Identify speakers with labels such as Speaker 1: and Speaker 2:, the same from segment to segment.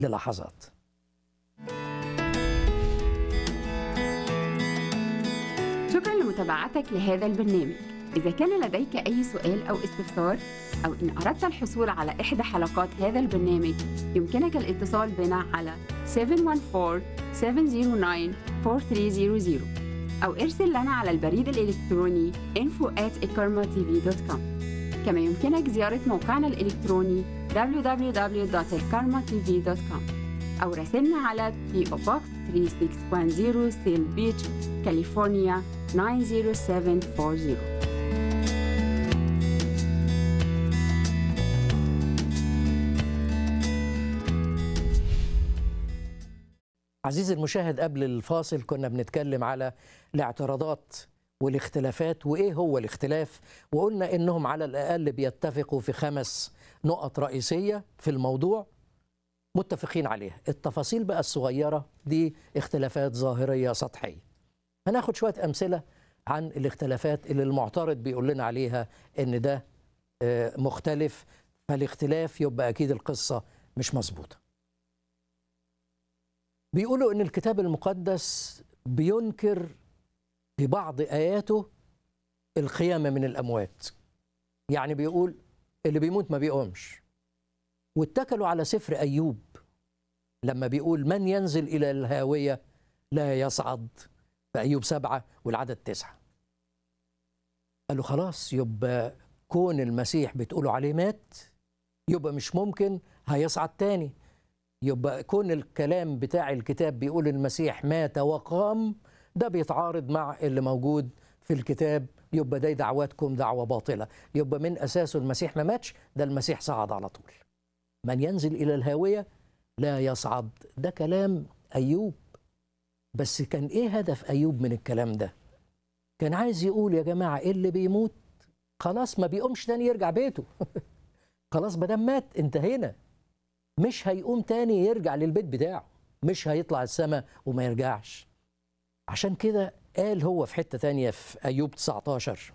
Speaker 1: للحظات
Speaker 2: شكرا لمتابعتك لهذا البرنامج إذا كان لديك أي سؤال أو استفسار أو إن أردت الحصول على إحدى حلقات هذا البرنامج يمكنك الاتصال بنا على 714-709-4300 أو ارسل لنا على البريد الإلكتروني info at كما يمكنك زيارة موقعنا الإلكتروني www.elkarmatv.com أو راسلنا على PO Box 3610 سيل بيتش كاليفورنيا 90740
Speaker 1: عزيزي المشاهد قبل الفاصل كنا بنتكلم على الاعتراضات والاختلافات وايه هو الاختلاف وقلنا انهم على الاقل بيتفقوا في خمس نقط رئيسيه في الموضوع متفقين عليها التفاصيل بقى الصغيره دي اختلافات ظاهريه سطحيه هناخد شويه امثله عن الاختلافات اللي المعترض بيقول لنا عليها ان ده آه، مختلف فالاختلاف يبقى اكيد القصه مش مظبوطه بيقولوا ان الكتاب المقدس بينكر في بعض اياته القيامه من الاموات يعني بيقول اللي بيموت ما بيقومش واتكلوا على سفر ايوب لما بيقول من ينزل الى الهاويه لا يصعد في ايوب سبعه والعدد تسعه قالوا خلاص يبقى كون المسيح بتقولوا عليه مات يبقى مش ممكن هيصعد تاني يبقى كون الكلام بتاع الكتاب بيقول المسيح مات وقام ده بيتعارض مع اللي موجود في الكتاب يبقى ده دعواتكم دعوة باطلة يبقى من أساسه المسيح ما ماتش ده المسيح صعد على طول من ينزل إلى الهاوية لا يصعد ده كلام أيوب بس كان إيه هدف أيوب من الكلام ده كان عايز يقول يا جماعة اللي بيموت خلاص ما بيقومش تاني يرجع بيته خلاص بدل مات انتهينا مش هيقوم تاني يرجع للبيت بتاعه مش هيطلع السماء وما يرجعش عشان كده قال هو في حتة تانية في أيوب 19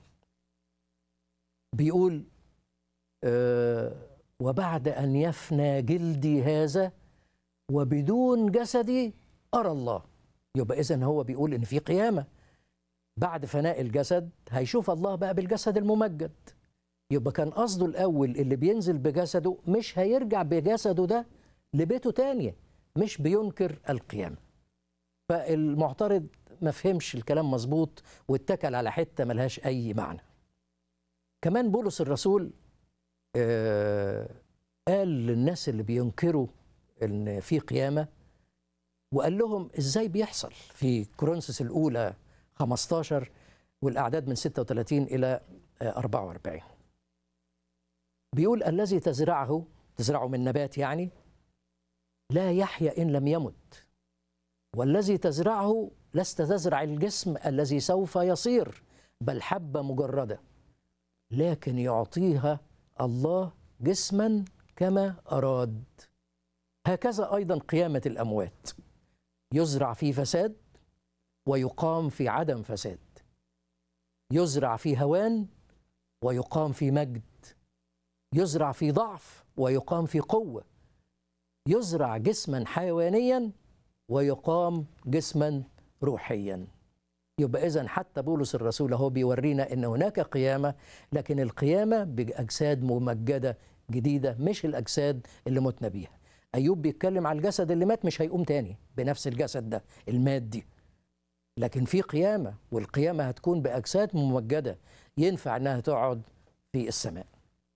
Speaker 1: بيقول آه وبعد أن يفنى جلدي هذا وبدون جسدي أرى الله يبقى إذن هو بيقول إن في قيامة بعد فناء الجسد هيشوف الله بقى بالجسد الممجد يبقى كان قصده الأول اللي بينزل بجسده مش هيرجع بجسده ده لبيته تاني مش بينكر القيامة فالمعترض ما فهمش الكلام مظبوط واتكل على حتة ملهاش أي معنى كمان بولس الرسول آه قال للناس اللي بينكروا ان في قيامة وقال لهم ازاي بيحصل في كورنثوس الأولى 15 والأعداد من 36 إلى آه 44 بيقول الذي تزرعه تزرعه من نبات يعني لا يحيا إن لم يمت والذي تزرعه لست تزرع الجسم الذي سوف يصير بل حبة مجردة لكن يعطيها الله جسما كما أراد هكذا أيضا قيامة الأموات يزرع في فساد ويقام في عدم فساد يزرع في هوان ويقام في مجد يزرع في ضعف ويقام في قوة يزرع جسما حيوانيا ويقام جسما روحيا يبقى إذا حتى بولس الرسول هو بيورينا أن هناك قيامة لكن القيامة بأجساد ممجدة جديدة مش الأجساد اللي متنا بيها أيوب بيتكلم على الجسد اللي مات مش هيقوم تاني بنفس الجسد ده المادي لكن في قيامة والقيامة هتكون بأجساد ممجدة ينفع أنها تقعد في السماء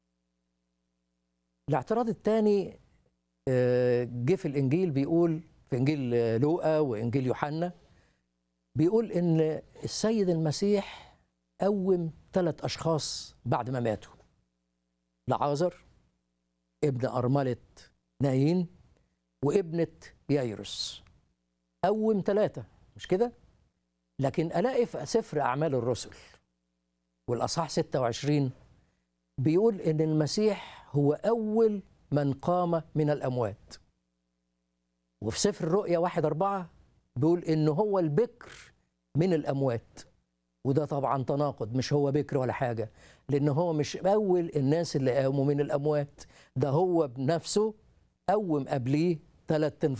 Speaker 1: الاعتراض الثاني جه في الإنجيل بيقول في إنجيل لوقا وإنجيل يوحنا بيقول إن السيد المسيح قوم ثلاث أشخاص بعد ما ماتوا لعازر ابن أرملة نايين وابنة يايرس قوم ثلاثة مش كده؟ لكن ألاقي في سفر أعمال الرسل والأصحاح 26 بيقول إن المسيح هو أول من قام من الأموات وفي سفر الرؤيا واحد أربعة بيقول إن هو البكر من الأموات وده طبعا تناقض مش هو بكر ولا حاجة لأن هو مش أول الناس اللي قاموا من الأموات ده هو بنفسه قوم قبليه ثلاث